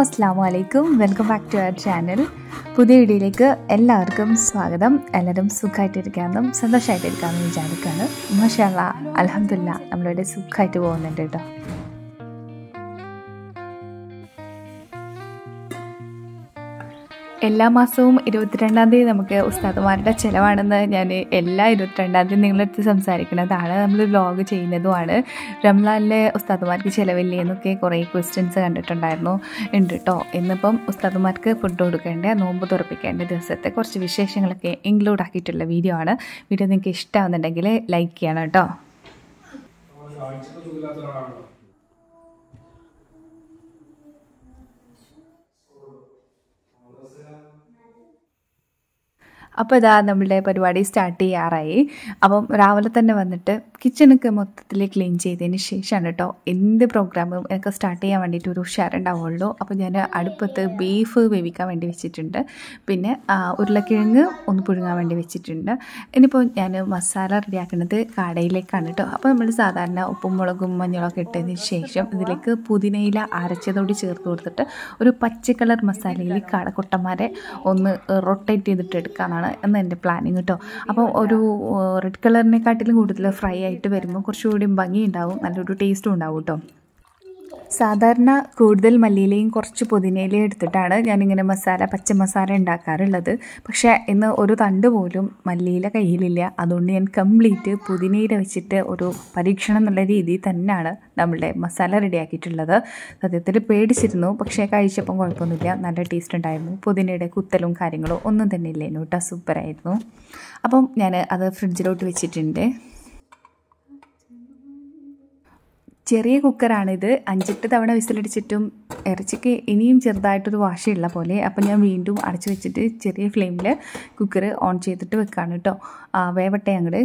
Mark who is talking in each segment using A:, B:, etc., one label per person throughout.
A: അസ്സാം വലൈക്കും welcome back to our channel പുതിയ വീഡിയോയിലേക്ക് എല്ലാവർക്കും സ്വാഗതം എല്ലാവരും സുഖമായിട്ടിരിക്കാമെന്നും സന്തോഷമായിട്ടിരിക്കാമെന്ന് വിചാരിക്കുകയാണ് മഷാല്ല അലഹമില്ല നമ്മളിവിടെ സുഖമായിട്ട് പോകുന്നുണ്ട് കേട്ടോ എല്ലാ മാസവും ഇരുപത്തിരണ്ടാം തീയതി നമുക്ക് ഉസ്താദുമാരുടെ ചിലവാണെന്ന് ഞാൻ എല്ലാ ഇരുപത്തിരണ്ടാം തീയതി നിങ്ങളടുത്ത് സംസാരിക്കുന്നതാണ് നമ്മൾ വ്ലോഗ് ചെയ്യുന്നതുമാണ് റംലാനിലെ ഉസ്താദുമാർക്ക് ചിലവില്ലേ എന്നൊക്കെ കുറേ ക്വസ്റ്റ്യൻസ് കണ്ടിട്ടുണ്ടായിരുന്നു ഉണ്ട് കേട്ടോ ഇന്നിപ്പം ഉസ്താദുമാർക്ക് ഫുഡ് കൊടുക്കേണ്ട നോമ്പ് തുറപ്പിക്കേണ്ട ദിവസത്തെ കുറച്ച് വിശേഷങ്ങളൊക്കെ ഇൻക്ലൂഡ് ആക്കിയിട്ടുള്ള വീഡിയോ ആണ് വീഡിയോ നിങ്ങൾക്ക് ഇഷ്ടമാവുന്നുണ്ടെങ്കിൽ ലൈക്ക് ചെയ്യണം കേട്ടോ അപ്പോൾ ഇതാ നമ്മളുടെ പരിപാടി സ്റ്റാർട്ട് ചെയ്യാറായി അപ്പം രാവിലെ തന്നെ വന്നിട്ട് കിച്ചണൊക്കെ മൊത്തത്തിൽ ക്ലീൻ ചെയ്തതിന് ശേഷമാണ് കേട്ടോ എന്ത് പ്രോഗ്രാമും ഒക്കെ സ്റ്റാർട്ട് ചെയ്യാൻ വേണ്ടിയിട്ട് ഒരു ഉഷാറുണ്ടാവുള്ളൂ അപ്പോൾ ഞാൻ അടുപ്പത്ത് ബീഫ് വേവിക്കാൻ വേണ്ടി വെച്ചിട്ടുണ്ട് പിന്നെ ഉരുളക്കിഴങ്ങ് ഒന്ന് പുഴുങ്ങാൻ വേണ്ടി വെച്ചിട്ടുണ്ട് ഇനിയിപ്പോൾ ഞാൻ മസാല റെഡിയാക്കുന്നത് കാടയിലേക്കാണ് കേട്ടോ അപ്പോൾ നമ്മൾ സാധാരണ ഉപ്പും മുളകും മഞ്ഞളൊക്കെ ഇട്ടതിന് ശേഷം ഇതിലേക്ക് പുതിനയില അരച്ചതോടി ചേർത്ത് കൊടുത്തിട്ട് ഒരു പച്ച കളർ മസാലയിൽ കാടക്കൊട്ടന്മാരെ ഒന്ന് റൊട്ടേറ്റ് ചെയ്തിട്ട് എടുക്കാമെന്നാണ് എന്ന് എൻ്റെ പ്ലാനിങ് കേട്ടോ അപ്പോൾ ഒരു റെഡ് കളറിനെക്കാട്ടിലും കൂടുതൽ ഫ്രൈ ആയിട്ട് വരുമ്പോൾ കുറച്ചുകൂടി ഭംഗി ഉണ്ടാവും നല്ലൊരു ടേസ്റ്റും ഉണ്ടാവും കേട്ടോ സാധാരണ കൂടുതൽ മല്ലിയിലയും കുറച്ച് പുതിനയിലയും എടുത്തിട്ടാണ് ഞാനിങ്ങനെ മസാല പച്ച മസാല ഉണ്ടാക്കാറുള്ളത് പക്ഷേ ഇന്ന് ഒരു തണ്ട് പോലും മല്ലിയില കയ്യിലില്ല അതുകൊണ്ട് ഞാൻ കംപ്ലീറ്റ് പുതിനയില വെച്ചിട്ട് ഒരു പരീക്ഷണം എന്നുള്ള രീതിയിൽ തന്നെയാണ് നമ്മളുടെ മസാല റെഡിയാക്കിയിട്ടുള്ളത് സത്യത്തിൽ പേടിച്ചിരുന്നു പക്ഷേ കഴിച്ചപ്പം കുഴപ്പമൊന്നുമില്ല നല്ല ടേസ്റ്റ് ഉണ്ടായിരുന്നു പുതിനയുടെ കുത്തലും കാര്യങ്ങളും ഒന്നും തന്നെ ഇല്ലേനു കേട്ടോ സൂപ്പറായിരുന്നു അപ്പം ഞാൻ അത് ഫ്രിഡ്ജിലോട്ട് വെച്ചിട്ടുണ്ട് ചെറിയ കുക്കറാണിത് അഞ്ചെട്ട് തവണ വിസിലടിച്ചിട്ടും ഇറച്ചിക്ക് ഇനിയും ചെറുതായിട്ടൊരു വാശയുള്ള പോലെ അപ്പം ഞാൻ വീണ്ടും അടച്ചു വെച്ചിട്ട് ചെറിയ ഫ്ലെയിമിൽ കുക്കർ ഓൺ ചെയ്തിട്ട് വെക്കാണ് കേട്ടോ വേവട്ടെ അങ്ങോട്ട്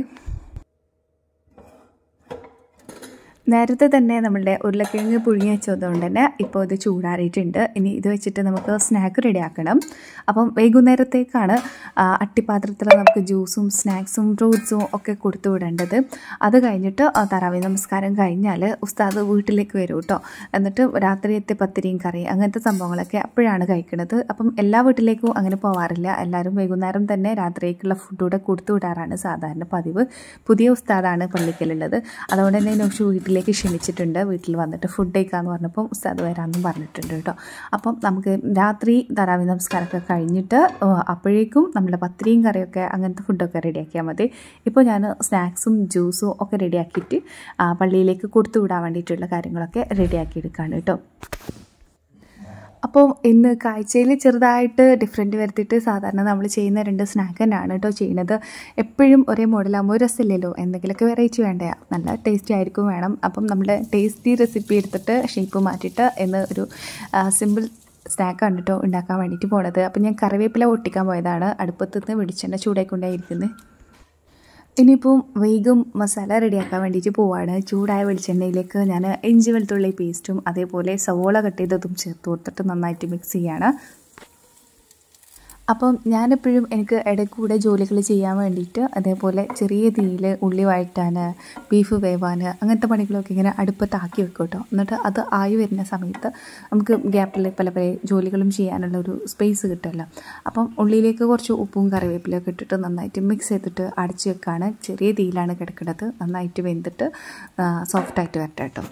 A: നേരത്തെ തന്നെ നമ്മളുടെ ഉരുളക്കിഴങ്ങ് പുഴുങ്ങി വെച്ചതുകൊണ്ട് തന്നെ ഇപ്പോൾ ഇത് ചൂടാറിയിട്ടുണ്ട് ഇനി ഇത് വെച്ചിട്ട് നമുക്ക് സ്നാക്ക് റെഡിയാക്കണം അപ്പം വൈകുന്നേരത്തേക്കാണ് അട്ടിപ്പാത്രത്തിൽ നമുക്ക് ജ്യൂസും സ്നാക്സും ഫ്രൂട്ട്സും ഒക്കെ കൊടുത്തു വിടേണ്ടത് അത് കഴിഞ്ഞിട്ട് തറാവി നമസ്കാരം കഴിഞ്ഞാൽ ഉസ്താദ് വീട്ടിലേക്ക് വരും കേട്ടോ എന്നിട്ട് രാത്രിയത്തെ പത്തിരിയും കറി അങ്ങനത്തെ സംഭവങ്ങളൊക്കെ അപ്പോഴാണ് കഴിക്കുന്നത് അപ്പം എല്ലാ വീട്ടിലേക്കും അങ്ങനെ പോവാറില്ല എല്ലാവരും വൈകുന്നേരം തന്നെ രാത്രിയേക്കുള്ള ഫുഡ് കൂടെ കൊടുത്തു വിടാറാണ് സാധാരണ പതിവ് പുതിയ ഉസ്താദാണ് പള്ളിക്കലുള്ളത് അതുകൊണ്ട് തന്നെ നോഷു വീട്ടിലേക്ക് ക്ഷണിച്ചിട്ടുണ്ട് വീട്ടിൽ വന്നിട്ട് ഫുഡ് കഴിക്കാമെന്ന് പറഞ്ഞപ്പോൾ ഉസ്താദ് വരാമെന്നും പറഞ്ഞിട്ടുണ്ട് കേട്ടോ അപ്പം നമുക്ക് രാത്രി തറാവി നമസ്കാരമൊക്കെ കഴിഞ്ഞിട്ട് അപ്പോഴേക്കും നമ്മുടെ പത്തിരിയും കറിയൊക്കെ അങ്ങനത്തെ ഫുഡൊക്കെ റെഡിയാക്കിയാൽ മതി ഇപ്പോൾ ഞാൻ സ്നാക്സും ജ്യൂസും ഒക്കെ റെഡിയാക്കിയിട്ട് പള്ളിയിലേക്ക് കൊടുത്തു വിടാൻ വേണ്ടിയിട്ടുള്ള കാര്യങ്ങളൊക്കെ റെഡിയാക്കി എടുക്കുകയാണ് കേട്ടോ അപ്പോൾ ഇന്ന് കാഴ്ചയിൽ ചെറുതായിട്ട് ഡിഫറെൻറ്റ് വരുത്തിയിട്ട് സാധാരണ നമ്മൾ ചെയ്യുന്ന രണ്ട് സ്നാക്ക് തന്നെയാണ് കേട്ടോ ചെയ്യുന്നത് എപ്പോഴും ഒരേ മോഡലാകുമ്പോൾ രസമില്ലല്ലോ എന്തെങ്കിലുമൊക്കെ വെറൈറ്റി വേണ്ടേ നല്ല ടേസ്റ്റി ആയിരിക്കും വേണം അപ്പം നമ്മുടെ ടേസ്റ്റി റെസിപ്പി എടുത്തിട്ട് ഷേപ്പ് മാറ്റിയിട്ട് എന്ന് ഒരു സിമ്പിൾ സ്നാക്കാണ് കേട്ടോ ഉണ്ടാക്കാൻ വേണ്ടിയിട്ട് പോണത് അപ്പം ഞാൻ കറിവേപ്പില ഒട്ടിക്കാൻ പോയതാണ് അടുപ്പത്ത് നിന്ന് വെളിച്ചെണ്ണ ചൂടായിക്കൊണ്ടേയിരിക്കുന്നത് ഇനിയിപ്പം വൈകും മസാല റെഡിയാക്കാൻ വേണ്ടിയിട്ട് പോവാണ് ചൂടായ വെളിച്ചെണ്ണയിലേക്ക് ഞാൻ ഇഞ്ചി വെളുത്തുള്ളി പേസ്റ്റും അതേപോലെ സവോള കട്ട് ചെയ്തതും ചേർത്ത് കൊടുത്തിട്ട് നന്നായിട്ട് മിക്സ് ചെയ്യാണ് അപ്പം ഞാനെപ്പോഴും എനിക്ക് ഇടയ്ക്കൂടെ ജോലികൾ ചെയ്യാൻ വേണ്ടിയിട്ട് അതേപോലെ ചെറിയ തീയിൽ ഉള്ളി വഴറ്റാൻ ബീഫ് വേവാൻ അങ്ങനത്തെ പണികളൊക്കെ ഇങ്ങനെ അടുപ്പത്താക്കി വെക്കും കേട്ടോ എന്നിട്ട് അത് ആയി വരുന്ന സമയത്ത് നമുക്ക് ഗ്യാപ്പിൽ പല പല ജോലികളും ചെയ്യാനുള്ള ഒരു സ്പേസ് കിട്ടുമല്ലോ അപ്പം ഉള്ളിയിലേക്ക് കുറച്ച് ഉപ്പും കറിവേപ്പിലൊക്കെ ഇട്ടിട്ട് നന്നായിട്ട് മിക്സ് ചെയ്തിട്ട് അടച്ച് വെക്കാണ് ചെറിയ തീയിലാണ് കിടക്കുന്നത് നന്നായിട്ട് വെന്തിട്ട് സോഫ്റ്റായിട്ട് വരട്ടെ കേട്ടോ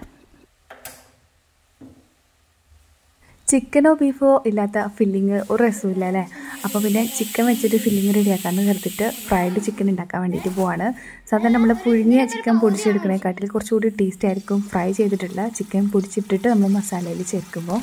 A: ചിക്കനോ ബീഫോ ഇല്ലാത്ത ഫില്ലിങ് ഒരു രസമില്ല അല്ലേ അപ്പോൾ പിന്നെ ചിക്കൻ വെച്ചിട്ട് ഫില്ലിങ് റെഡിയാക്കാമെന്ന് കരുതിട്ട് ഫ്രൈഡ് ചിക്കൻ ഉണ്ടാക്കാൻ വേണ്ടിയിട്ട് പോവാണ് സാധാരണ നമ്മൾ പുഴുങ്ങിയ ചിക്കൻ പൊടിച്ചെടുക്കണേക്കാട്ടിൽ കുറച്ചുകൂടി ടേസ്റ്റ് ആയിരിക്കും ഫ്രൈ ചെയ്തിട്ടുള്ള ചിക്കൻ പൊടിച്ചിട്ടിട്ട് നമ്മൾ മസാലയിൽ ചേർക്കുമ്പോൾ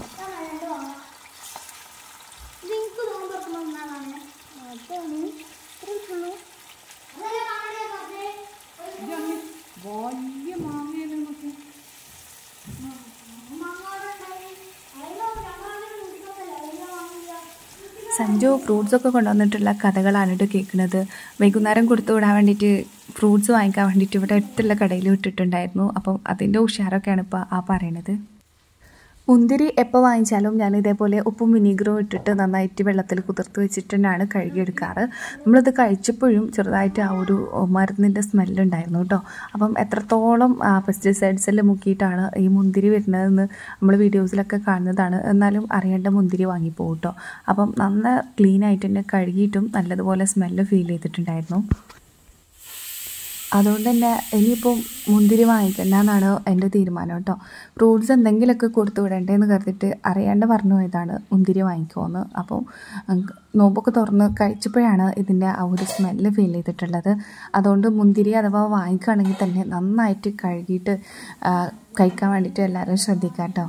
A: സഞ്ജു ഫ്രൂട്ട്സൊക്കെ കൊണ്ടുവന്നിട്ടുള്ള കഥകളാണ് കേട്ടോ കേൾക്കുന്നത് വൈകുന്നേരം കൊടുത്തു വിടാൻ വേണ്ടിയിട്ട് ഫ്രൂട്ട്സ് വാങ്ങിക്കാൻ വേണ്ടിയിട്ട് ഇവിടെ അടുത്തുള്ള കടയിൽ വിട്ടിട്ടുണ്ടായിരുന്നു അപ്പം അതിൻ്റെ ഉഷാറൊക്കെയാണ് ഇപ്പോൾ ആ പറയണത് മുന്തിരി എപ്പോൾ വാങ്ങിച്ചാലും ഞാൻ ഇതേപോലെ ഉപ്പും വിനീഗറും ഇട്ടിട്ട് നന്നായിട്ട് വെള്ളത്തിൽ കുതിർത്ത് വെച്ചിട്ടാണ് കഴുകിയെടുക്കാറ് നമ്മളിത് കഴിച്ചപ്പോഴും ചെറുതായിട്ട് ആ ഒരു മരുന്നിൻ്റെ സ്മെല്ലുണ്ടായിരുന്നു കേട്ടോ അപ്പം എത്രത്തോളം പെസ്റ്റിസൈഡ്സിൽ മുക്കിയിട്ടാണ് ഈ മുന്തിരി വരുന്നതെന്ന് നമ്മൾ വീഡിയോസിലൊക്കെ കാണുന്നതാണ് എന്നാലും അറിയേണ്ട മുന്തിരി വാങ്ങിപ്പോകും കേട്ടോ അപ്പം നന്ന ക്ലീൻ ആയിട്ട് തന്നെ കഴുകിയിട്ടും നല്ലതുപോലെ സ്മെല്ല് ഫീൽ ചെയ്തിട്ടുണ്ടായിരുന്നു അതുകൊണ്ട് തന്നെ ഇനിയിപ്പം മുന്തിരി വാങ്ങിക്കണ്ട എന്നാണ് എൻ്റെ തീരുമാനം കേട്ടോ ഫ്രൂട്ട്സ് എന്തെങ്കിലുമൊക്കെ കൊടുത്തു വിടണ്ടേന്ന് കരുതിയിട്ട് അറിയാണ്ട് പറഞ്ഞു പോയതാണ് മുന്തിരി വാങ്ങിക്കുമെന്ന് അപ്പോൾ നോമ്പൊക്കെ തുറന്ന് കഴിച്ചപ്പോഴാണ് ഇതിൻ്റെ ആ ഒരു സ്മെല്ല് ഫീൽ ചെയ്തിട്ടുള്ളത് അതുകൊണ്ട് മുന്തിരി അഥവാ വാങ്ങിക്കുകയാണെങ്കിൽ തന്നെ നന്നായിട്ട് കഴുകിയിട്ട് കഴിക്കാൻ വേണ്ടിയിട്ട് എല്ലാവരും ശ്രദ്ധിക്കാം കേട്ടോ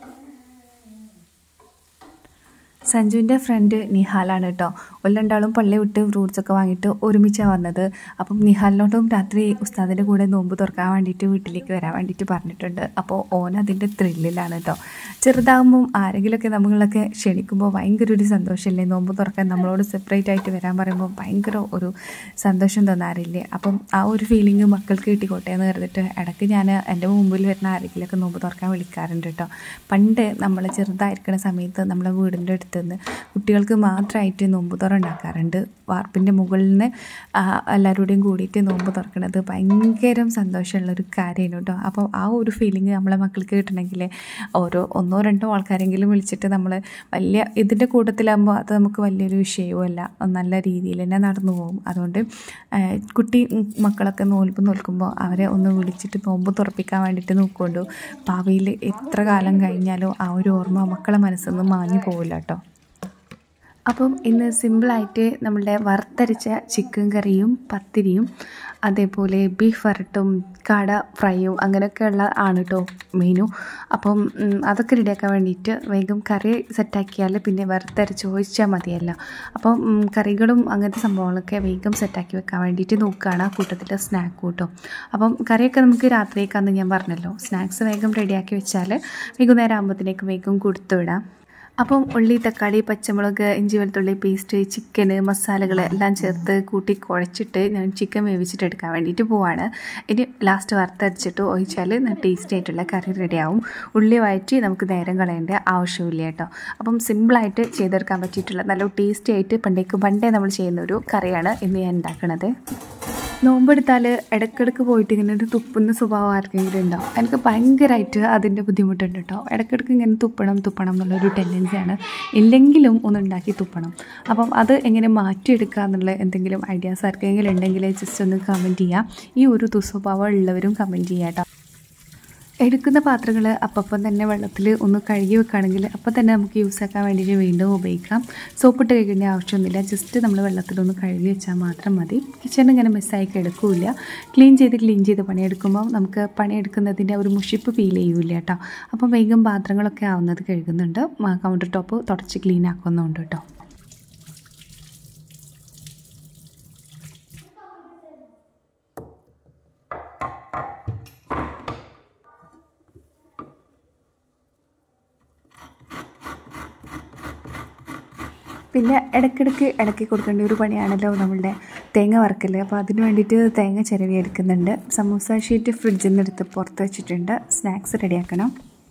A: സഞ്ജുവിൻ്റെ ഫ്രണ്ട് നിഹാലാണ് കേട്ടോ ഒരു രണ്ടാളും പള്ളി വിട്ട് ഫ്രൂട്ട്സൊക്കെ വാങ്ങിയിട്ട് ഒരുമിച്ചാണ് വന്നത് അപ്പം നിഹാലിനോട്ടും രാത്രി ഉസ്താദിൻ്റെ കൂടെ നോമ്പ് തുറക്കാൻ വേണ്ടിയിട്ട് വീട്ടിലേക്ക് വരാൻ വേണ്ടിയിട്ട് പറഞ്ഞിട്ടുണ്ട് അപ്പോൾ ഓൻ അതിൻ്റെ ത്രില്ലിലാണ് കേട്ടോ ചെറുതാകുമ്പം ആരെങ്കിലുമൊക്കെ നമ്മളൊക്കെ ക്ഷണിക്കുമ്പോൾ ഭയങ്കര ഒരു സന്തോഷമല്ലേ നോമ്പ് തുറക്കാൻ നമ്മളോട് സെപ്പറേറ്റ് ആയിട്ട് വരാൻ പറയുമ്പോൾ ഭയങ്കര ഒരു സന്തോഷം തോന്നാറില്ലേ അപ്പം ആ ഒരു ഫീലിംഗ് മക്കൾക്ക് കിട്ടിക്കോട്ടെ എന്ന് കരുതിട്ട് ഇടയ്ക്ക് ഞാൻ എൻ്റെ മുമ്പിൽ വരുന്ന ആരെങ്കിലുമൊക്കെ നോമ്പ് തുറക്കാൻ വിളിക്കാറുണ്ട് കേട്ടോ പണ്ട് നമ്മൾ ചെറുതായിരിക്കുന്ന സമയത്ത് നമ്മളെ വീടിൻ്റെ അടുത്ത് നിന്ന് കുട്ടികൾക്ക് മാത്രമായിട്ട് നോമ്പ് തുറ ഉണ്ടാക്കാറുണ്ട് വാർപ്പിൻ്റെ മുകളിൽ നിന്ന് എല്ലാവരുടെയും കൂടിയിട്ട് നോമ്പ് തുറക്കുന്നത് ഭയങ്കര സന്തോഷമുള്ളൊരു കാര്യമാണ് കേട്ടോ അപ്പോൾ ആ ഒരു ഫീലിംഗ് നമ്മളെ മക്കൾക്ക് കിട്ടണമെങ്കിൽ ഓരോ ഒന്നോ രണ്ടോ ആൾക്കാരെങ്കിലും വിളിച്ചിട്ട് നമ്മൾ വലിയ ഇതിൻ്റെ കൂട്ടത്തിലാകുമ്പോൾ അത് നമുക്ക് വലിയൊരു വിഷയവുമല്ല നല്ല രീതിയിൽ തന്നെ നടന്നു പോകും അതുകൊണ്ട് കുട്ടി മക്കളൊക്കെ നോൽപ്പ് നോൽക്കുമ്പോൾ അവരെ ഒന്ന് വിളിച്ചിട്ട് നോമ്പ് തുറപ്പിക്കാൻ വേണ്ടിയിട്ട് നോക്കുകൊണ്ടു ഭാവിയിൽ എത്ര കാലം കഴിഞ്ഞാലും ആ ഒരു ഓർമ്മ മക്കളെ മനസ്സിൽ നിന്ന് മാഞ്ഞു പോവില്ല കേട്ടോ അപ്പം ഇന്ന് സിമ്പിളായിട്ട് നമ്മളുടെ വറുത്തരച്ച ചിക്കൻ കറിയും പത്തിരിയും അതേപോലെ ബീഫ് വരട്ടും കട ഫ്രൈയും അങ്ങനെയൊക്കെയുള്ള ആണ് കേട്ടോ മെനു അപ്പം അതൊക്കെ റെഡിയാക്കാൻ വേണ്ടിയിട്ട് വേഗം കറി സെറ്റാക്കിയാൽ പിന്നെ വറുത്തരച്ച് ഒഴിച്ചാൽ മതിയല്ലോ അപ്പം കറികളും അങ്ങനത്തെ സംഭവങ്ങളൊക്കെ വേഗം സെറ്റാക്കി വെക്കാൻ വേണ്ടിയിട്ട് നോക്കുകയാണ് ആ കൂട്ടത്തിൽ സ്നാക്ക് കൂട്ടോ അപ്പം കറിയൊക്കെ നമുക്ക് രാത്രിയേക്കാന്ന് ഞാൻ പറഞ്ഞല്ലോ സ്നാക്സ് വേഗം റെഡിയാക്കി വെച്ചാൽ വൈകുന്നേരം ആകുമ്പോഴത്തേക്ക് വേഗം കൊടുത്തു വിടാം അപ്പം ഉള്ളി തക്കാളി പച്ചമുളക് ഇഞ്ചി വെളുത്തുള്ളി പേസ്റ്റ് ചിക്കന് മസാലകൾ എല്ലാം ചേർത്ത് കൂട്ടി കുഴച്ചിട്ട് ഞാൻ ചിക്കൻ വേവിച്ചിട്ട് എടുക്കാൻ വേണ്ടിയിട്ട് പോവാണ് ഇനി ലാസ്റ്റ് വറുത്തരച്ചിട്ട് ഒഴിച്ചാൽ ടേസ്റ്റി ആയിട്ടുള്ള കറി റെഡിയാവും ഉള്ളി വഴറ്റി നമുക്ക് നേരം കളയേണ്ട ആവശ്യമില്ല കേട്ടോ അപ്പം സിമ്പിളായിട്ട് ചെയ്തെടുക്കാൻ പറ്റിയിട്ടുള്ള നല്ല ടേസ്റ്റി ആയിട്ട് പണ്ടേക്ക് പണ്ടേ നമ്മൾ ചെയ്യുന്ന ഒരു കറിയാണ് ഇന്ന് ഞാൻ ഉണ്ടാക്കുന്നത് നോമ്പെടുത്താൽ ഇടയ്ക്കിടയ്ക്ക് പോയിട്ട് ഇങ്ങനെ ഒരു തുപ്പുന്ന സ്വഭാവം ആർക്കെങ്കിലും ഉണ്ടാവും എനിക്ക് ഭയങ്കരമായിട്ട് അതിൻ്റെ ബുദ്ധിമുട്ടുണ്ട് കേട്ടോ ഇടയ്ക്കിടയ്ക്ക് ഇങ്ങനെ തുപ്പണം തുപ്പണം എന്നുള്ളൊരു ടെൻഡൻസിയാണ് ഇല്ലെങ്കിലും ഒന്ന് ഉണ്ടാക്കി തുപ്പണം അപ്പം അത് എങ്ങനെ മാറ്റിയെടുക്കുക എന്നുള്ള എന്തെങ്കിലും ഐഡിയാസ് ആർക്കെങ്കിലും ഉണ്ടെങ്കിൽ ജസ്റ്റ് ഒന്ന് കമൻറ്റ് ചെയ്യാം ഈ ഒരു ദുസ്വഭാവം ഉള്ളവരും കമൻറ്റ് ചെയ്യാം കേട്ടോ എടുക്കുന്ന പാത്രങ്ങൾ അപ്പം തന്നെ വെള്ളത്തിൽ ഒന്ന് കഴുകി വെക്കുകയാണെങ്കിൽ അപ്പം തന്നെ നമുക്ക് യൂസ് ആക്കാൻ വേണ്ടിയിട്ട് വീണ്ടും ഉപയോഗിക്കാം സോപ്പിട്ട് കഴിക്കേണ്ട ആവശ്യമൊന്നുമില്ല ജസ്റ്റ് നമ്മൾ വെള്ളത്തിലൊന്ന് കഴുകി വെച്ചാൽ മാത്രം മതി കിച്ചൺ ഇങ്ങനെ മിസ്സായി കിടക്കില്ല ക്ലീൻ ചെയ്ത് ക്ലീൻ ചെയ്ത് പണിയെടുക്കുമ്പോൾ നമുക്ക് പണിയെടുക്കുന്നതിൻ്റെ ഒരു മുഷിപ്പ് ഫീൽ ചെയ്യൂല കേട്ടോ അപ്പം വേഗം പാത്രങ്ങളൊക്കെ ആവുന്നത് കഴുകുന്നുണ്ട് കൗണ്ടർ ടോപ്പ് തുടച്ച് ക്ലീൻ ആക്കുന്നുണ്ട് കേട്ടോ പിന്നെ ഇടയ്ക്കിടയ്ക്ക് ഇളക്കി കൊടുക്കേണ്ട ഒരു പണിയാണല്ലോ നമ്മളുടെ തേങ്ങ വറുക്കൽ അപ്പോൾ അതിന് വേണ്ടിയിട്ട് തേങ്ങ ചിരവി എടുക്കുന്നുണ്ട് സമൂസ ഷീറ്റ് ഫ്രിഡ്ജിൽ നിന്ന് എടുത്ത് പുറത്ത് വെച്ചിട്ടുണ്ട് സ്നാക്സ് റെഡിയാക്കണം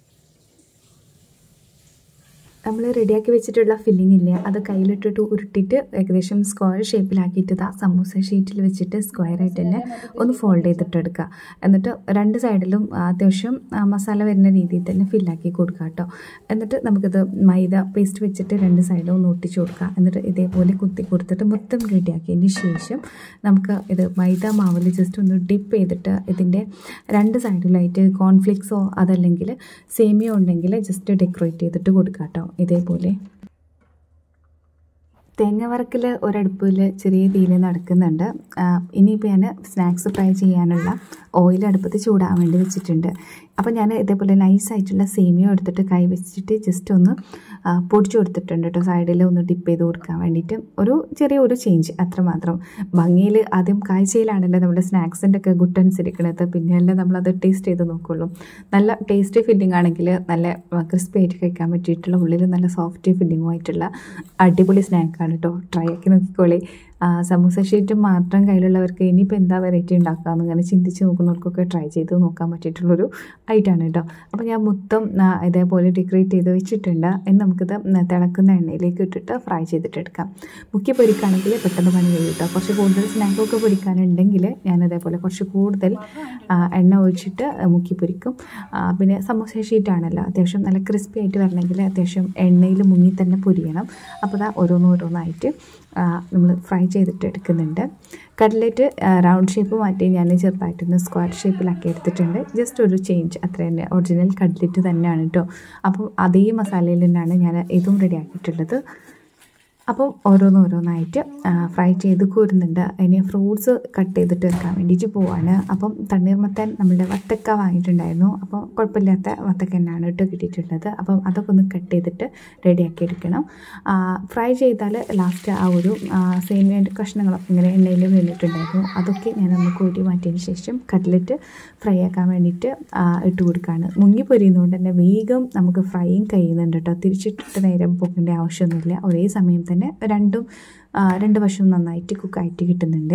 A: നമ്മൾ റെഡിയാക്കി വെച്ചിട്ടുള്ള ഫില്ലിംഗ് ഇല്ലേ അത് കയ്യിലിട്ടിട്ട് ഉരുട്ടിയിട്ട് ഏകദേശം സ്ക്വയർ ഷേപ്പിലാക്കിയിട്ട് ഇതാ സമൂസ ഷീറ്റിൽ വെച്ചിട്ട് സ്ക്വയർ ആയിട്ട് തന്നെ ഒന്ന് ഫോൾഡ് ചെയ്തിട്ട് എടുക്കുക എന്നിട്ട് രണ്ട് സൈഡിലും അത്യാവശ്യം മസാല വരുന്ന രീതിയിൽ തന്നെ ഫില്ലാക്കി കൊടുക്കുക കേട്ടോ എന്നിട്ട് നമുക്കിത് മൈദ പേസ്റ്റ് വെച്ചിട്ട് രണ്ട് സൈഡും ഒന്ന് ഒട്ടിച്ച് കൊടുക്കുക എന്നിട്ട് ഇതേപോലെ കുത്തി കൊടുത്തിട്ട് മൊത്തം റെഡിയാക്കിയതിന് ശേഷം നമുക്ക് ഇത് മൈദ മാവിൽ ജസ്റ്റ് ഒന്ന് ഡിപ്പ് ചെയ്തിട്ട് ഇതിൻ്റെ രണ്ട് സൈഡിലായിട്ട് കോൺഫ്ലിക്സോ അതല്ലെങ്കിൽ സേമിയോ ഉണ്ടെങ്കിൽ ജസ്റ്റ് ഡെക്കറേറ്റ് ചെയ്തിട്ട് കൊടുക്കുക കേട്ടോ ഇതേപോലെ തേങ്ങ വറക്കൽ ഒരടുപ്പിൽ ചെറിയ തീയിൽ നടക്കുന്നുണ്ട് ഇനിയിപ്പോൾ ഞാൻ സ്നാക്സ് ഫ്രൈ ചെയ്യാനുള്ള ഓയിൽ അടുപ്പത്ത് ചൂടാൻ വേണ്ടി വെച്ചിട്ടുണ്ട് അപ്പോൾ ഞാൻ ഇതേപോലെ നൈസായിട്ടുള്ള സേമിയ എടുത്തിട്ട് കൈ വെച്ചിട്ട് ജസ്റ്റ് ഒന്ന് പൊടിച്ചു കൊടുത്തിട്ടുണ്ട് കേട്ടോ സൈഡിൽ ഒന്ന് ഡിപ്പ് ചെയ്ത് കൊടുക്കാൻ വേണ്ടിയിട്ട് ഒരു ചെറിയ ഒരു ചേഞ്ച് അത്രമാത്രം ഭംഗിയിൽ ആദ്യം കാഴ്ചയിലാണല്ലോ നമ്മുടെ സ്നാക്സിൻ്റെ ഒക്കെ ഗുട്ടൻസ് ഇരിക്കുന്നത് പിന്നെയല്ലേ നമ്മളത് ടേസ്റ്റ് ചെയ്ത് നോക്കുള്ളൂ നല്ല ടേസ്റ്റി ഫില്ലിംഗ് ആണെങ്കിൽ നല്ല ക്രിസ്പി ആയിട്ട് കഴിക്കാൻ പറ്റിയിട്ടുള്ള ഉള്ളിൽ നല്ല സോഫ്റ്റ് ഫില്ലിങ്ങും ആയിട്ടുള്ള അടിപൊളി സ്നാക്കാണ് കേട്ടോ ട്രൈ ആക്കി നോക്കിക്കോളി ആ, സമൂസ ഷീറ്റ് മാത്രം കയ്യിലുള്ളവർക്ക് ഇനിയിപ്പോൾ എന്താ വെറൈറ്റി ഉണ്ടാക്കാമെന്ന് ഇങ്ങനെ ചിന്തിച്ച് നോക്കുന്നവർക്കൊക്കെ ട്രൈ ചെയ്ത് നോക്കാൻ പറ്റിയിട്ടുള്ളൊരു ഐറ്റാണ് കേട്ടോ അപ്പോൾ ഞാൻ മൊത്തം ആ, ഇതേപോലെ ഡെക്കറേറ്റ് ചെയ്ത് വെച്ചിട്ടുണ്ട് ഇനി നമുക്കിത് തിളക്കുന്ന എണ്ണയിലേക്ക് ഇട്ടിട്ട് ഫ്രൈ ചെയ്തിട്ടെടുക്കാം മുക്കി പൊരിക്കുകയാണെങ്കിൽ പെട്ടെന്ന് പണി കഴിയും കേട്ടോ കുറച്ച് കൂടുതൽ സ്നാക്കൊക്കെ പൊരിക്കാനുണ്ടെങ്കിൽ ഞാൻ ഇതേപോലെ കുറച്ച് കൂടുതൽ ആ, എണ്ണ ഒഴിച്ചിട്ട് മുക്കി പൊരിക്കും ആ, പിന്നെ സമോസ ഷീറ്റാണല്ലോ അത്യാവശ്യം നല്ല ക്രിസ്പി ആയിട്ട് വരണമെങ്കിൽ അത്യാവശ്യം എണ്ണയിൽ മുങ്ങി തന്നെ പൊരിയണം അപ്പോൾ ദാ ഓരോന്നോരോന്നായിട്ട് നമ്മൾ ഫ്രൈ ചെയ്തിട്ട് എടുക്കുന്നുണ്ട് കട്ട്ലറ്റ് റൗണ്ട് ഷേപ്പ് മാറ്റി ഞാൻ ചെറുതായിട്ടൊന്ന് സ്ക്വയർ ഷേപ്പിലാക്കി എടുത്തിട്ടുണ്ട് ജസ്റ്റ് ഒരു ചേഞ്ച് അത്ര തന്നെ ഒറിജിനൽ കട്ട്ലറ്റ് തന്നെയാണ് കേട്ടോ അപ്പം അതേ മസാലയിൽ തന്നെയാണ് ഞാൻ ഇതും റെഡി ആക്കിയിട്ടുള്ളത് അപ്പം ഓരോന്നോരോന്നായിട്ട് ഫ്രൈ ചെയ്ത് കോരുന്നുണ്ട് ഇനി ഫ്രൂട്ട്സ് കട്ട് ചെയ്തിട്ട് വെക്കാൻ വേണ്ടിയിട്ട് പോവാണ് അപ്പം തണ്ണീർമത്തൻ നമ്മളുടെ വത്തക്ക വാങ്ങിയിട്ടുണ്ടായിരുന്നു അപ്പം കുഴപ്പമില്ലാത്ത വത്തക്ക തന്നെയാണ് കേട്ടോ കിട്ടിയിട്ടുള്ളത് അപ്പം അതൊക്കെ ഒന്ന് കട്ട് ചെയ്തിട്ട് റെഡിയാക്കി എടുക്കണം ഫ്രൈ ചെയ്താൽ ലാസ്റ്റ് ആ ഒരു സേമിയൻ്റെ കഷ്ണങ്ങളൊക്കെ ഇങ്ങനെ എണ്ണയിൽ വീണിട്ടുണ്ടായിരുന്നു അതൊക്കെ ഞാനൊന്ന് കോരി മാറ്റിയതിന് ശേഷം കട്ട്ലറ്റ് ഫ്രൈ ആക്കാൻ വേണ്ടിയിട്ട് ആ, ഇട്ട് കൊടുക്കുകയാണ് മുങ്ങി പൊരിയുന്നതുകൊണ്ട് തന്നെ വേഗം നമുക്ക് ഫ്രൈയും കഴിയുന്നുണ്ട് കേട്ടോ തിരിച്ചിട്ടിട്ട് നേരം പോകേണ്ട ആവശ്യമൊന്നുമില്ല ഒരേ സമയം തന്നെ രണ്ടും ആ, രണ്ട് വശവും നന്നായിട്ട് കുക്കായിട്ട് കിട്ടുന്നുണ്ട്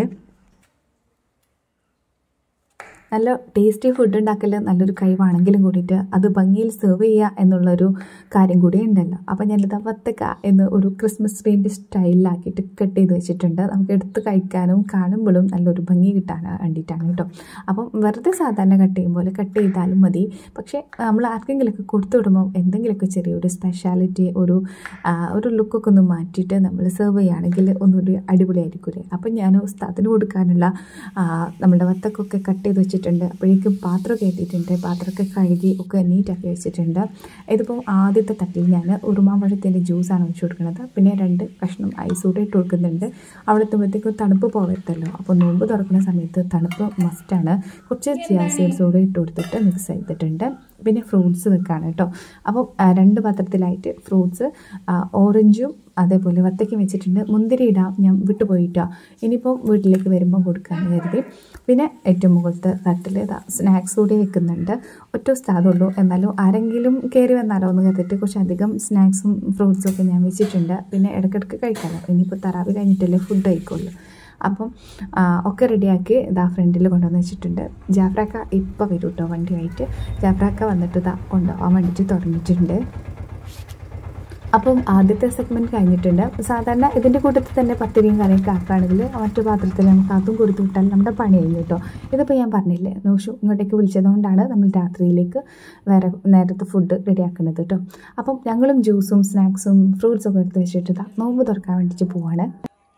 A: നല്ല ടേസ്റ്റി ഫുഡ് ഉണ്ടാക്കൽ നല്ലൊരു കഴിവാണെങ്കിലും കൂടിയിട്ട് അത് ഭംഗിയിൽ സെർവ് ചെയ്യുക എന്നുള്ളൊരു കാര്യം കൂടി ഉണ്ടല്ലോ അപ്പം ഞാനിത് വത്തക്ക എന്ന് ഒരു ക്രിസ്മസ് ട്രീൻ്റെ സ്റ്റൈലിലാക്കിയിട്ട് കട്ട് ചെയ്ത് വെച്ചിട്ടുണ്ട് നമുക്ക് എടുത്ത് കഴിക്കാനും കാണുമ്പോഴും നല്ലൊരു ഭംഗി കിട്ടാൻ വേണ്ടിയിട്ടാണ് കേട്ടോ അപ്പം വെറുതെ സാധാരണ കട്ട് ചെയ്യും പോലെ കട്ട് ചെയ്താലും മതി പക്ഷേ നമ്മൾ ആർക്കെങ്കിലുമൊക്കെ കൊടുത്തു വിടുമ്പോൾ എന്തെങ്കിലുമൊക്കെ ചെറിയൊരു സ്പെഷ്യാലിറ്റി ഒരു ആ, ഒരു ലുക്കൊക്കെ ഒന്ന് മാറ്റിയിട്ട് നമ്മൾ സെർവ് ചെയ്യുകയാണെങ്കിൽ ഒന്നുകൂടി അടിപൊളിയായിരിക്കില്ലേ അപ്പം ഞാൻ ഉസ്താദിന് കൊടുക്കാനുള്ള ആ, നമ്മുടെ വത്തക്കൊക്കെ കട്ട് ചെയ്ത് വെച്ചിട്ടുണ്ട് അപ്പോഴേക്കും പാത്രം കയറ്റിയിട്ടുണ്ട് പാത്രമൊക്കെ കഴുകി ഒക്കെ നീറ്റാക്കി വെച്ചിട്ടുണ്ട് ഇതിപ്പോൾ ആദ്യത്തെ തട്ടിൽ ഞാൻ ഉറുമാമ്പഴത്തിൻ്റെ ജ്യൂസാണ് ഒഴിച്ചു കൊടുക്കുന്നത് പിന്നെ രണ്ട് കഷ്ണം ഐസ് കൂടെ ഇട്ട് കൊടുക്കുന്നുണ്ട് അവിടെ എത്തുമ്പോഴത്തേക്കും തണുപ്പ് പോകരുതല്ലോ അപ്പോൾ നോമ്പ് തുറക്കുന്ന സമയത്ത് തണുപ്പ് മസ്റ്റാണ് കുറച്ച് ചിയാ സീഡ്സ് കൂടെ ഇട്ട് കൊടുത്തിട്ട് മിക്സ് ചെയ്തിട്ടുണ്ട് പിന്നെ ഫ്രൂട്ട്സ് വെക്കാണ് കേട്ടോ അപ്പോൾ ആ, രണ്ട് പാത്രത്തിലായിട്ട് ഫ്രൂട്ട്സ് ഓറഞ്ചും അതേപോലെ വത്തയ്ക്കും വെച്ചിട്ടുണ്ട് മുന്തിരി ഇടാം ഞാൻ വിട്ടുപോയിട്ടാ ഇനിയിപ്പോൾ വീട്ടിലേക്ക് വരുമ്പോൾ കൊടുക്കാമെന്ന് കരുതി പിന്നെ ഏറ്റവും മുകളിലത്തെ തട്ടിൽ ഇതാ സ്നാക്സ് കൂടി വെക്കുന്നുണ്ട് ഒറ്റ സ്ഥലമുള്ളൂ എന്നാലും ആരെങ്കിലും കയറി വന്നാലോ എന്ന് കരുതിയിട്ട് കുറച്ചധികം സ്നാക്സും ഫ്രൂട്ട്സും ഒക്കെ ഞാൻ വെച്ചിട്ടുണ്ട് പിന്നെ ഇടയ്ക്കിടയ്ക്ക് കഴിക്കാമല്ലോ ഇനിയിപ്പോൾ തറാവി കഴിഞ്ഞിട്ടല്ലേ ഫുഡ് കഴിക്കുള്ളൂ അപ്പം ആ, ഒക്കെ റെഡിയാക്കി ഇതാ ഫ്രണ്ടിൽ കൊണ്ടുവന്ന് വെച്ചിട്ടുണ്ട് ജാഫ്രാക്ക ഇപ്പോൾ വരും കേട്ടോ വണ്ടിയായിട്ട് ജാഫ്രാക്ക വന്നിട്ട് ഇതാ കൊണ്ടുപോകാൻ വേണ്ടിയിട്ട് തുടങ്ങിയിട്ടുണ്ട് അപ്പം ആദ്യത്തെ സെഗ്മെൻറ്റ് കഴിഞ്ഞിട്ടുണ്ട് സാധാരണ ഇതിൻ്റെ കൂട്ടത്തിൽ തന്നെ പത്തിരിയും കറിയൊക്കെ ആക്കുകയാണെങ്കിൽ മറ്റു പാത്രത്തിൽ നമുക്ക് അതും കൊടുത്തു വിട്ടാൽ നമ്മുടെ പണി കഴിഞ്ഞു കേട്ടോ ഇതിപ്പോൾ ഞാൻ പറഞ്ഞില്ലേ നോഷു ഇങ്ങോട്ടേക്ക് വിളിച്ചതുകൊണ്ടാണ് നമ്മൾ രാത്രിയിലേക്ക് വേറെ നേരത്തെ ഫുഡ് റെഡിയാക്കുന്നത് കേട്ടോ അപ്പം ഞങ്ങളും ജ്യൂസും സ്നാക്സും ഫ്രൂട്ട്സും ഒക്കെ എടുത്ത് വെച്ചിട്ട് ദാ നോമ്പ് തുറക്കാൻ വേണ്ടിയിട്ട് പോവാണ്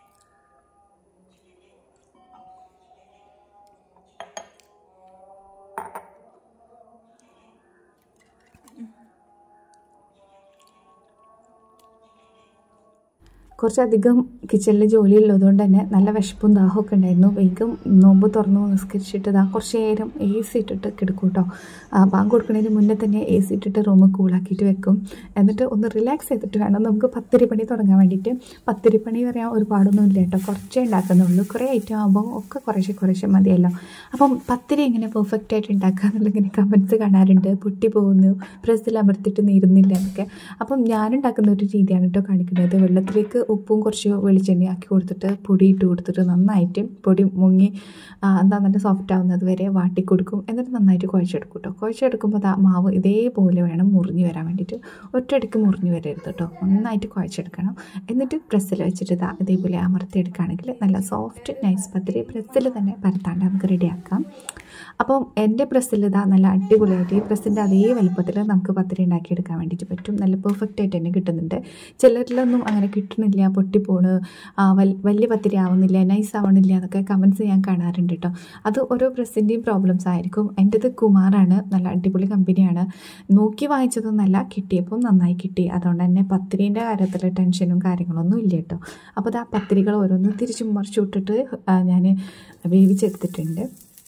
A: കുറച്ചധികം കിച്ചണിൽ ജോലി ഉള്ളതുകൊണ്ട് തന്നെ നല്ല വിശപ്പും ദാഹമൊക്കെ ഉണ്ടായിരുന്നു വേഗം നോമ്പ് തുറന്നു നിസ്കരിച്ചിട്ട് ഇതാ കുറച്ച് നേരം എ സി ഇട്ടിട്ട് കിടക്കും കേട്ടോ ആ, ബാങ്ക് കൊടുക്കുന്നതിന് മുന്നേ തന്നെ എ സി ഇട്ടിട്ട് റൂം കൂളാക്കിയിട്ട് വെക്കും എന്നിട്ട് ഒന്ന് റിലാക്സ് ചെയ്തിട്ട് വേണം നമുക്ക് പത്തിരി പണി തുടങ്ങാൻ വേണ്ടിയിട്ട് പത്തിരി പണി പറയാൻ ഒരുപാടൊന്നും ഇല്ല കേട്ടോ കുറച്ചേ ഉണ്ടാക്കുന്നുള്ളൂ കുറേ ഐറ്റം ആകുമ്പോൾ ഒക്കെ കുറേശ്ശെ കുറേശ്ശെ മതിയല്ലോ അപ്പം പത്തിരി എങ്ങനെ പെർഫെക്റ്റ് ആയിട്ട് ഉണ്ടാക്കുക എന്നുള്ള ഇങ്ങനെ കമൻസ് കാണാറുണ്ട് പൊട്ടി പോകുന്നു പ്രസ്സിൽ അമർത്തിയിട്ട് നീരുന്നില്ല എന്നൊക്കെ അപ്പം ഞാനുണ്ടാക്കുന്ന ഒരു രീതിയാണ് കേട്ടോ കാണിക്കുന്നത് വെള്ളത്തിലേക്ക് ഉപ്പും കുറച്ച് വെളിച്ചെണ്ണ ആക്കി കൊടുത്തിട്ട് പൊടി ഇട്ട് കൊടുത്തിട്ട് നന്നായിട്ട് പൊടി മുങ്ങി ആ, എന്താ നല്ല സോഫ്റ്റ് ആവുന്നത് വരെ വാട്ടി കൊടുക്കും എന്നിട്ട് നന്നായിട്ട് കുഴച്ചെടുക്കും കേട്ടോ കുഴച്ചെടുക്കുമ്പോൾ ആ മാവ് ഇതേപോലെ വേണം മുറിഞ്ഞ് വരാൻ വേണ്ടിയിട്ട് ഒറ്റയടിക്ക് മുറിഞ്ഞ് വരരുത് കേട്ടോ നന്നായിട്ട് കുഴച്ചെടുക്കണം എന്നിട്ട് പ്രസ്സിൽ വെച്ചിട്ട് ഇതാ ഇതേപോലെ അമർത്തിയെടുക്കുകയാണെങ്കിൽ നല്ല സോഫ്റ്റ് നൈസ് പത്തിരി പ്രസ്സിൽ തന്നെ പരത്താണ്ട് നമുക്ക് റെഡിയാക്കാം അപ്പം എൻ്റെ പ്രസ്സിൽ ഇതാ നല്ല അടിപൊളിയായിട്ട് ഈ പ്രസ്സിൻ്റെ അതേ വലുപ്പത്തിൽ നമുക്ക് പത്തിരി ഉണ്ടാക്കിയെടുക്കാൻ വേണ്ടിയിട്ട് പറ്റും നല്ല പെർഫെക്റ്റ് ആയിട്ട് തന്നെ കിട്ടുന്നുണ്ട് ചിലരിലൊന്നും അങ്ങനെ കിട്ടുന്നില്ല പൊട്ടിപ്പോണ് ആ, വൽ- വലിയ പത്തിരി ആവുന്നില്ല നൈസ് ആവണില്ല എന്നൊക്കെ കമൻസ് ഞാൻ കാണാറുണ്ട് കേട്ടോ അത് ഓരോ പ്രസ്സിൻ്റെയും പ്രോബ്ലംസ് ആയിരിക്കും എൻ്റെത് കുമാറാണ് നല്ല അടിപൊളി കമ്പനിയാണ് നോക്കി വാങ്ങിച്ചതൊന്നല്ല കിട്ടിയപ്പോൾ നന്നായി കിട്ടി അതുകൊണ്ട് തന്നെ പത്തിരീൻ്റെ കാര്യത്തിൽ ടെൻഷനും കാര്യങ്ങളൊന്നും ഇല്ല കേട്ടോ അപ്പോൾ അത് ആ പത്തിരികൾ ഓരോന്ന് തിരിച്ചും മറിച്ചു വിട്ടിട്ട് ഞാൻ വേവിച്ചെടുത്തിട്ടുണ്ട്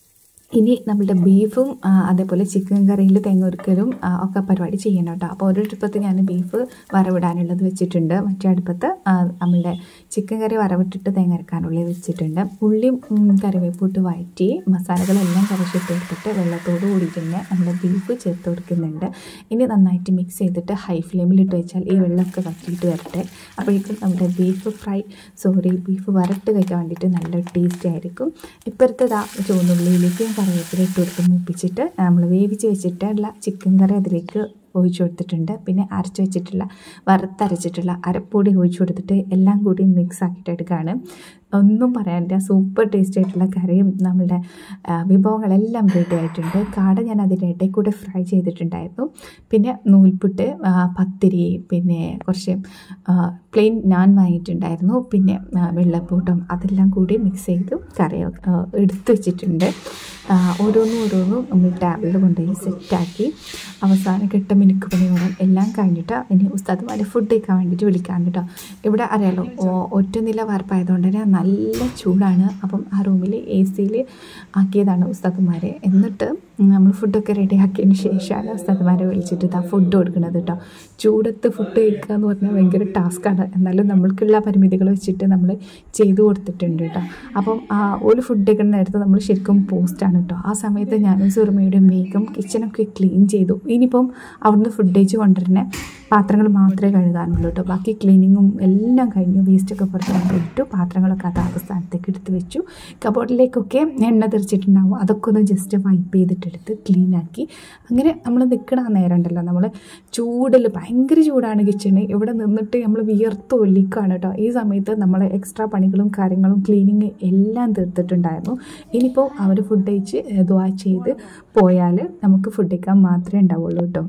A: ഇനി നമ്മളുടെ ബീഫും ആ, അതേപോലെ ചിക്കൻ കറിയിൽ തേങ്ങ ഒരുക്കലും ആ, ഒക്കെ പരിപാടി ചെയ്യണം കേട്ടോ അപ്പോൾ ഒരു അടുപ്പത്ത് ഞാൻ ബീഫ് വറവിടാനുള്ളത് വെച്ചിട്ടുണ്ട് മറ്റേ അടുപ്പത്ത് ആ, നമ്മളുടെ ചിക്കൻ കറി വറവിട്ടിട്ട് തേങ്ങ അരക്കാനുള്ളത് വെച്ചിട്ടുണ്ട് ഉള്ളിയും ഉം, കറിവേപ്പിട്ട് വഴറ്റി മസാലകളെല്ലാം കറച്ചിട്ട് എടുത്തിട്ട് വെള്ളത്തോട് കൂടി തന്നെ നമ്മുടെ ബീഫ് ചേർത്ത് കൊടുക്കുന്നുണ്ട് ഇനി നന്നായിട്ട് മിക്സ് ചെയ്തിട്ട് ഹൈ ഫ്ലെയിമിലിട്ട് വെച്ചാൽ ഈ വെള്ളമൊക്കെ വറ്റിയിട്ട് വരട്ടെ അപ്പോഴേക്കും നമ്മുടെ ബീഫ് ഫ്രൈ സോറി ബീഫ് വരട്ട് കഴിക്കാൻ വേണ്ടിയിട്ട് നല്ല ടേസ്റ്റി ആയിരിക്കും ഇപ്പോഴത്തെ ദാ ചുവന്നുള്ളിയിലേക്ക് കറിവേപ്പില ഇട്ട് കൊടുത്ത് മൂപ്പിച്ചിട്ട് നമ്മൾ വേവിച്ച് വെച്ചിട്ടുള്ള ചിക്കൻ കറി അതിലേക്ക് ഒഴിച്ചു കൊടുത്തിട്ടുണ്ട് പിന്നെ അരച്ച് വെച്ചിട്ടുള്ള വറുത്തരച്ചിട്ടുള്ള അരപ്പൊടി ഒഴിച്ചു കൊടുത്തിട്ട് എല്ലാം കൂടി മിക്സ് ആക്കിയിട്ട് എടുക്കുകയാണ് ഒന്നും പറയാനില്ല സൂപ്പർ ടേസ്റ്റ് ആയിട്ടുള്ള കറിയും നമ്മളുടെ ആ, വിഭവങ്ങളെല്ലാം റെഡി ആയിട്ടുണ്ട് കാട ഞാൻ അതിൻ്റെ ഇടയിൽ കൂടെ ഫ്രൈ ചെയ്തിട്ടുണ്ടായിരുന്നു പിന്നെ നൂൽപുട്ട് ആ, പത്തിരി പിന്നെ കുറച്ച് പ്ലെയിൻ നാൻ വാങ്ങിയിട്ടുണ്ടായിരുന്നു പിന്നെ ആ, വെള്ളപ്പൂട്ടം അതെല്ലാം കൂടി മിക്സ് ചെയ്ത് കറി ആ, എടുത്ത് വെച്ചിട്ടുണ്ട് ആ, ഓരോന്നും ഓരോന്നും നമ്മൾ ടാബിൽ കൊണ്ടുപോയി സെറ്റാക്കി അവസാനം കെട്ട മിനുക്ക് പണിയോളം എല്ലാം കഴിഞ്ഞിട്ട് ഇനി ഉസ്താദ്മാരെ ഫുഡ് കഴിക്കാൻ വേണ്ടിയിട്ട് വിളിക്കാൻ കേട്ടോ ഇവിടെ അറിയാലോ ഓ- ഒറ്റ നില വാർപ്പായതുകൊണ്ട് തന്നെ നല്ല ചൂടാണ് അപ്പം ആ റൂമിൽ എ സിയിൽ ആക്കിയതാണ് ഉസ്താദ്മാരെ എന്നിട്ട് നമ്മൾ ഫുഡൊക്കെ റെഡി ആക്കിയതിന് ശേഷമാണ് ഉസ്താദ്മാരെ വിളിച്ചിട്ട് ഇതാ ഫുഡ് കൊടുക്കുന്നത് കേട്ടോ ചൂടത്ത് ഫുഡ് കഴിക്കുക എന്ന് പറഞ്ഞാൽ ഭയങ്കര ടാസ്ക്കാണ് എന്നാലും നമ്മൾക്കുള്ള പരിമിതികൾ വെച്ചിട്ട് നമ്മൾ ചെയ്തു കൊടുത്തിട്ടുണ്ട് കേട്ടോ അപ്പം ആ ഒരു ഫുഡ് കഴിക്കുന്ന നേരത്ത് നമ്മൾ ശരിക്കും പോസ്റ്റാണ് കേട്ടോ ആ സമയത്ത് ഞാനും സുറുമയുടെ വേഗം കിച്ചണൊക്കെ ക്ലീൻ ചെയ്തു ഇനിയിപ്പം അവിടുന്ന് ഫുഡ് കഴിച്ച് കൊണ്ടുവരുന്ന പാത്രങ്ങൾ മാത്രമേ കഴുകാനുള്ളൂ കേട്ടോ ബാക്കി ക്ലീനിങ്ങും എല്ലാം കഴിഞ്ഞു വേസ്റ്റൊക്കെ പുറത്ത് കൊണ്ടിട്ടു പാത്രങ്ങളൊക്കെ അതാത് സ്ഥാനത്തേക്ക് എടുത്ത് വെച്ചു കബോർഡിലേക്കൊക്കെ എണ്ണ തെറിച്ചിട്ടുണ്ടാവും അതൊക്കെ ഒന്ന് ജസ്റ്റ് വൈപ്പ് ചെയ്തിട്ടെടുത്ത് ക്ലീൻ ആക്കി അങ്ങനെ നമ്മൾ നിൽക്കണ ആ നേരം ഉണ്ടല്ലോ നമ്മൾ ചൂടിൽ ഭയങ്കര ചൂടാണ് കിച്ചണ് ഇവിടെ നിന്നിട്ട് നമ്മൾ വിയർത്ത് ഒല്ലിക്കാണ് കേട്ടോ ഈ സമയത്ത് നമ്മൾ എക്സ്ട്രാ പണികളും കാര്യങ്ങളും ക്ലീനിങ് എല്ലാം തീർത്തിട്ടുണ്ടായിരുന്നു ഇനിയിപ്പോൾ അവർ ഫുഡ് കഴിച്ച് ദ്വാ ചെയ്ത് പോയാൽ നമുക്ക് ഫുഡ് കഴിക്കാൻ മാത്രമേ ഉണ്ടാവുള്ളൂ കേട്ടോ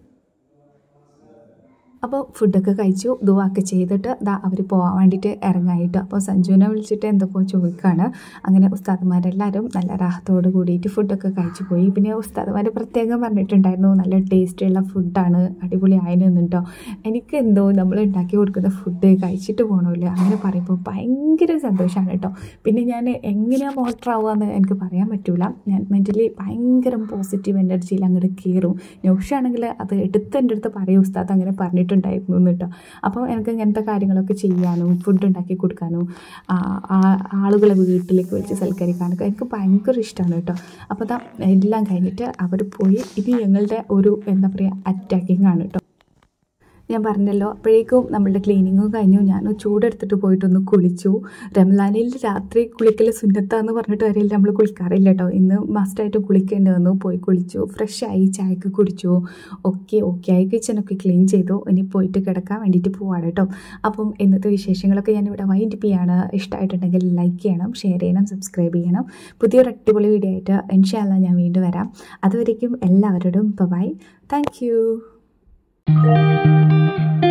A: അപ്പോൾ ഫുഡൊക്കെ കഴിച്ചു ദുവാക്കെ ചെയ്തിട്ട് ദാ അവർ പോകാൻ വേണ്ടിയിട്ട് ഇറങ്ങായിട്ട് അപ്പോൾ സഞ്ജുവിനെ വിളിച്ചിട്ട് എന്തൊക്കെയോ ചോദിക്കുകയാണ് അങ്ങനെ ഉസ്താദുമാരെല്ലാവരും നല്ല റാഹത്തോട് കൂടിയിട്ട് ഫുഡൊക്കെ കഴിച്ചു പോയി പിന്നെ ഉസ്താദുമാർ പ്രത്യേകം പറഞ്ഞിട്ടുണ്ടായിരുന്നു നല്ല ടേസ്റ്റുള്ള ഫുഡാണ് അടിപൊളി ആയിരുന്നു കേട്ടോ എനിക്ക് എന്തോ നമ്മൾ ഉണ്ടാക്കി കൊടുക്കുന്ന ഫുഡ് കഴിച്ചിട്ട് പോകണമല്ലോ അങ്ങനെ പറയുമ്പോൾ ഭയങ്കര സന്തോഷമാണ് കേട്ടോ പിന്നെ ഞാൻ എങ്ങനെയാണ് മോട്ടർ ആവുകയെന്ന് എനിക്ക് പറയാൻ പറ്റൂല ഞാൻ മെൻ്റലി ഭയങ്കര പോസിറ്റീവ് എനർജിയിൽ അങ്ങോട്ട് കയറും നൗഷാണെങ്കിൽ അത് എടുത്ത് എൻ്റെ അടുത്ത് പറയും ഉസ്താദ് അങ്ങനെ പറഞ്ഞിട്ടുണ്ടായിരുന്നു എന്ന് കേട്ടോ അപ്പോൾ എനിക്ക് ഇങ്ങനത്തെ കാര്യങ്ങളൊക്കെ ചെയ്യാനും ഫുഡ് ഉണ്ടാക്കി കൊടുക്കാനും ആ, ആ- ആളുകളെ വീട്ടിലേക്ക് വിളിച്ച് സൽക്കരിക്കാനൊക്കെ എനിക്ക് ഭയങ്കര ഇഷ്ടമാണ് കേട്ടോ അപ്പോൾ അതാ എല്ലാം കഴിഞ്ഞിട്ട് അവർ പോയി ഇനി ഞങ്ങളുടെ ഒരു എന്താ പറയുക അറ്റാക്കിംഗ് ആണ് കേട്ടോ ഞാൻ പറഞ്ഞല്ലോ അപ്പോഴേക്കും നമ്മളുടെ ക്ലീനിങ്ങും കഴിഞ്ഞു ഞാൻ ചൂടെടുത്തിട്ട് പോയിട്ടൊന്ന് കുളിച്ചു റംലാനിൽ രാത്രി കുളിക്കൽ സുന്നത്താന്ന് പറഞ്ഞിട്ട് വരെയില്ല നമ്മൾ കുളിക്കാറില്ല കേട്ടോ ഇന്ന് മസ്റ്റായിട്ട് കുളിക്കേണ്ടി വന്നു പോയി കുളിച്ചു ഫ്രഷ് ആയി ചായക്ക് കുടിച്ചു ഓക്കെ ഓക്കെ ആയി കിച്ചണൊക്കെ ക്ലീൻ ചെയ്തു ഇനി പോയിട്ട് കിടക്കാൻ വേണ്ടിയിട്ട് പോവാണ് കേട്ടോ അപ്പം ഇന്നത്തെ വിശേഷങ്ങളൊക്കെ ഞാൻ ഇവിടെ വൈൻഡ് ചെയ്യാണ് ഇഷ്ടമായിട്ടുണ്ടെങ്കിൽ ലൈക്ക് ചെയ്യണം ഷെയർ ചെയ്യണം സബ്സ്ക്രൈബ് ചെയ്യണം പുതിയൊരു അടിപൊളി വീഡിയോ ആയിട്ട് ഇൻഷാല്ല ഞാൻ വീണ്ടും വരാം അതുവരേക്കും എല്ലാവരോടും ബൈ താങ്ക് യു